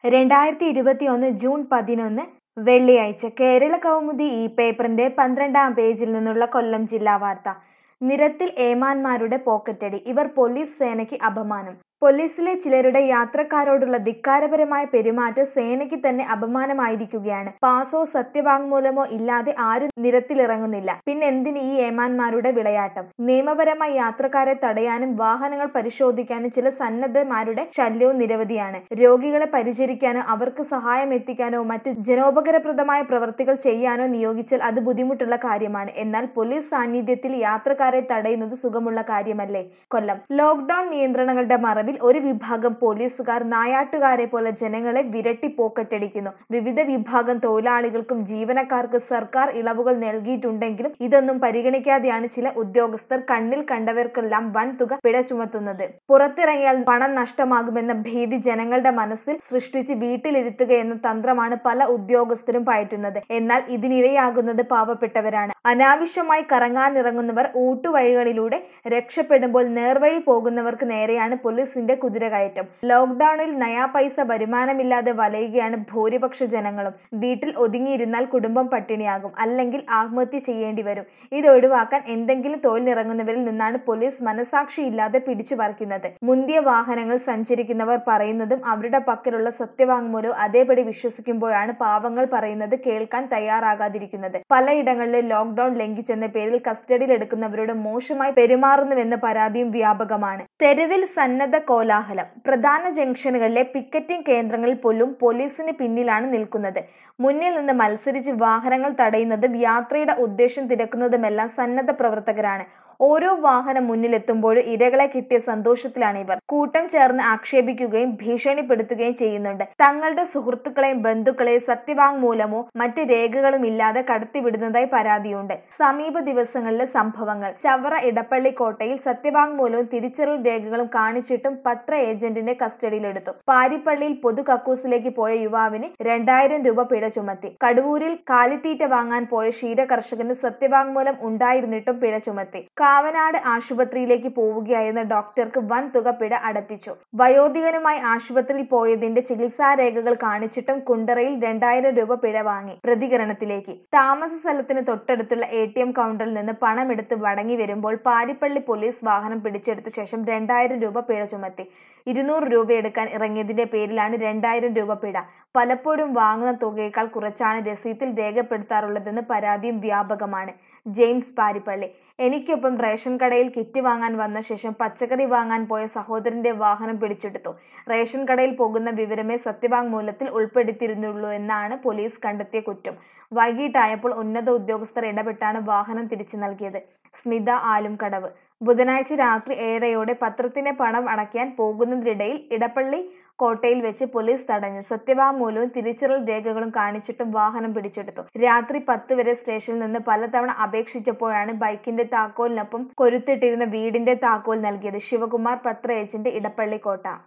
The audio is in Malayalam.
രണ്ടായിരത്തി ഇരുപത്തിയൊന്ന് ജൂൺ പതിനൊന്ന് വെള്ളിയാഴ്ച കേരള കൗമുദി ഈ പേപ്പറിന്റെ പന്ത്രണ്ടാം പേജിൽ നിന്നുള്ള കൊല്ലം ജില്ലാ വാർത്ത നിരത്തിൽ ഏമാന്മാരുടെ പോക്കറ്റടി ഇവർ പോലീസ് സേനയ്ക്ക് അപമാനം പോലീസിലെ ചിലരുടെ യാത്രക്കാരോടുള്ള ധിക്കാരപരമായ പെരുമാറ്റം സേനയ്ക്ക് തന്നെ അപമാനമായിരിക്കുകയാണ് പാസോ സത്യവാങ്മൂലമോ ഇല്ലാതെ ആരും നിരത്തിലിറങ്ങുന്നില്ല പിന്നെന്തിന് ഈ ഏമാന്മാരുടെ വിളയാട്ടം നിയമപരമായി യാത്രക്കാരെ തടയാനും വാഹനങ്ങൾ പരിശോധിക്കാനും ചില സന്നദ്ധന്മാരുടെ ശല്യവും നിരവധിയാണ് രോഗികളെ പരിചരിക്കാനോ അവർക്ക് സഹായം എത്തിക്കാനോ മറ്റ് ജനോപകരപ്രദമായ പ്രവൃത്തികൾ ചെയ്യാനോ നിയോഗിച്ചാൽ അത് ബുദ്ധിമുട്ടുള്ള കാര്യമാണ് എന്നാൽ പോലീസ് സാന്നിധ്യത്തിൽ യാത്രക്കാരെ തടയുന്നത് സുഖമുള്ള കാര്യമല്ലേ കൊല്ലം ലോക്ഡൌൺ നിയന്ത്രണങ്ങളുടെ മറവിൽ ഒരു വിഭാഗം പോലീസുകാർ നായാട്ടുകാരെ പോലെ ജനങ്ങളെ വിരട്ടി പോക്കറ്റടിക്കുന്നു വിവിധ വിഭാഗം തൊഴിലാളികൾക്കും ജീവനക്കാർക്ക് സർക്കാർ ഇളവുകൾ നൽകിയിട്ടുണ്ടെങ്കിലും ഇതൊന്നും പരിഗണിക്കാതെയാണ് ചില ഉദ്യോഗസ്ഥർ കണ്ണിൽ കണ്ടവർക്കെല്ലാം വൻ തുക പിഴ ചുമത്തുന്നത് പുറത്തിറങ്ങിയാൽ പണം നഷ്ടമാകുമെന്ന ഭീതി ജനങ്ങളുടെ മനസ്സിൽ സൃഷ്ടിച്ച് വീട്ടിലിരുത്തുക എന്ന തന്ത്രമാണ് പല ഉദ്യോഗസ്ഥരും പയറ്റുന്നത് എന്നാൽ ഇതിനിരയാകുന്നത് പാവപ്പെട്ടവരാണ് അനാവശ്യമായി കറങ്ങാനിറങ്ങുന്നവർ ഊട്ടുവഴികളിലൂടെ രക്ഷപ്പെടുമ്പോൾ നേർവഴി പോകുന്നവർക്ക് നേരെയാണ് പോലീസിന്റെ കുതിരകയറ്റം ലോക്ഡൌണിൽ നയാ പൈസ വരുമാനമില്ലാതെ വലയുകയാണ് ഭൂരിപക്ഷ ജനങ്ങളും വീട്ടിൽ ഒതുങ്ങിയിരുന്നാൽ കുടുംബം പട്ടിണിയാകും അല്ലെങ്കിൽ ആത്മഹത്യ ചെയ്യേണ്ടി വരും ഇത് ഒഴിവാക്കാൻ എന്തെങ്കിലും തൊഴിലിറങ്ങുന്നവരിൽ നിന്നാണ് പോലീസ് മനസാക്ഷിയില്ലാതെ പിടിച്ചു പറിക്കുന്നത് മുന്തിയ വാഹനങ്ങൾ സഞ്ചരിക്കുന്നവർ പറയുന്നതും അവരുടെ പക്കലുള്ള സത്യവാങ്മൂലവും അതേപടി വിശ്വസിക്കുമ്പോഴാണ് പാവങ്ങൾ പറയുന്നത് കേൾക്കാൻ തയ്യാറാകാതിരിക്കുന്നത് പലയിടങ്ങളിലും ലോക്ഡൌൺ ലംഘിച്ചെന്ന പേരിൽ കസ്റ്റഡിയിൽ എടുക്കുന്നവരോട് മോശമായി പെരുമാറുന്നുവെന്ന പരാതിയും വ്യാപകമാണ് തെരുവിൽ സന്നദ്ധ കോലാഹലം പ്രധാന ജംഗ്ഷനുകളിലെ പിക്കറ്റിംഗ് കേന്ദ്രങ്ങളിൽ പോലും പോലീസിന് പിന്നിലാണ് നിൽക്കുന്നത് മുന്നിൽ നിന്ന് മത്സരിച്ച് വാഹനങ്ങൾ തടയുന്നതും യാത്രയുടെ ഉദ്ദേശം തിരക്കുന്നതുമെല്ലാം സന്നദ്ധ പ്രവർത്തകരാണ് ഓരോ വാഹനം മുന്നിലെത്തുമ്പോഴും ഇരകളെ കിട്ടിയ സന്തോഷത്തിലാണ് ഇവർ കൂട്ടം ചേർന്ന് ആക്ഷേപിക്കുകയും ഭീഷണിപ്പെടുത്തുകയും ചെയ്യുന്നുണ്ട് തങ്ങളുടെ സുഹൃത്തുക്കളെയും ബന്ധുക്കളെയും സത്യവാങ്മൂലമോ മറ്റ് രേഖകളും ഇല്ലാതെ കടത്തിവിടുന്നതായി പരാതിയുണ്ട് സമീപ ദിവസങ്ങളിലെ സംഭവങ്ങൾ ചവറ ഇടപ്പള്ളി കോട്ടയിൽ സത്യവാങ്മൂലവും തിരിച്ചറിയൽ രേഖകളും കാണിച്ചിട്ടും പത്ര ഏജന്റിന്റെ കസ്റ്റഡിയിലെടുത്തു പാരിപ്പള്ളിയിൽ പൊതു കക്കൂസിലേക്ക് പോയ യുവാവിന് രണ്ടായിരം രൂപ പിഴ ചുമത്തി കടവൂരിൽ കാലിത്തീറ്റ വാങ്ങാൻ പോയ ക്ഷീര കർഷകന് സത്യവാങ്മൂലം ഉണ്ടായിരുന്നിട്ടും പിഴ ചുമത്തി കാവനാട് ആശുപത്രിയിലേക്ക് പോവുകയായിരുന്ന ഡോക്ടർക്ക് വൻ തുക പിഴ അടപ്പിച്ചു വയോധികനുമായി ആശുപത്രിയിൽ പോയതിന്റെ ചികിത്സാ രേഖകൾ കാണിച്ചിട്ടും കുണ്ടറയിൽ രണ്ടായിരം രൂപ പിഴ വാങ്ങി പ്രതികരണത്തിലേക്ക് താമസ സ്ഥലത്തിന് തൊട്ടടുത്തുള്ള എ ടി എം കൗണ്ടറിൽ നിന്ന് പണമെടുത്ത് മടങ്ങി വരുമ്പോൾ പാരിപ്പള്ളി പോലീസ് വാഹനം പിടിച്ചെടുത്ത ശേഷം രണ്ടായിരം രൂപ പിഴ ചുമത്തി ഇരുന്നൂറ് രൂപ എടുക്കാൻ ഇറങ്ങിയതിന്റെ പേരിലാണ് രണ്ടായിരം രൂപ പിഴ പലപ്പോഴും വാങ്ങുന്ന തുകയേക്കാൾ കുറച്ചാണ് രസീത്തിൽ രേഖപ്പെടുത്താറുള്ളതെന്ന് പരാതിയും വ്യാപകമാണ് ജെയിംസ് പാരിപ്പള്ളി എനിക്കൊപ്പം റേഷൻ കടയിൽ കിറ്റ് വാങ്ങാൻ വന്ന ശേഷം പച്ചക്കറി വാങ്ങാൻ പോയ സഹോദരന്റെ വാഹനം പിടിച്ചെടുത്തു റേഷൻ കടയിൽ പോകുന്ന വിവരമേ സത്യവാങ്മൂലത്തിൽ ഉൾപ്പെടുത്തിയിരുന്നുള്ളൂ എന്നാണ് പോലീസ് കണ്ടെത്തിയ കുറ്റം വൈകിട്ടായപ്പോൾ ഉന്നത ഉദ്യോഗസ്ഥർ ഇടപെട്ടാണ് വാഹനം തിരിച്ചു നൽകിയത് സ്മിത ആലുംകടവ് ബുധനാഴ്ച രാത്രി ഏഴരയോടെ പത്രത്തിന്റെ പണം അടയ്ക്കാൻ പോകുന്നതിനിടയിൽ ഇടപ്പള്ളി കോട്ടയിൽ വെച്ച് പോലീസ് തടഞ്ഞു സത്യവാങ്മൂലവും തിരിച്ചറിയൽ രേഖകളും കാണിച്ചിട്ടും വാഹനം പിടിച്ചെടുത്തു രാത്രി പത്ത് വരെ സ്റ്റേഷനിൽ നിന്ന് പലതവണ അപേക്ഷിച്ചപ്പോഴാണ് ബൈക്കിന്റെ താക്കോലിനൊപ്പം കൊരുത്തിട്ടിരുന്ന വീടിന്റെ താക്കോൽ നൽകിയത് ശിവകുമാർ പത്ര ഏജന്റ് ഇടപ്പള്ളി കോട്ട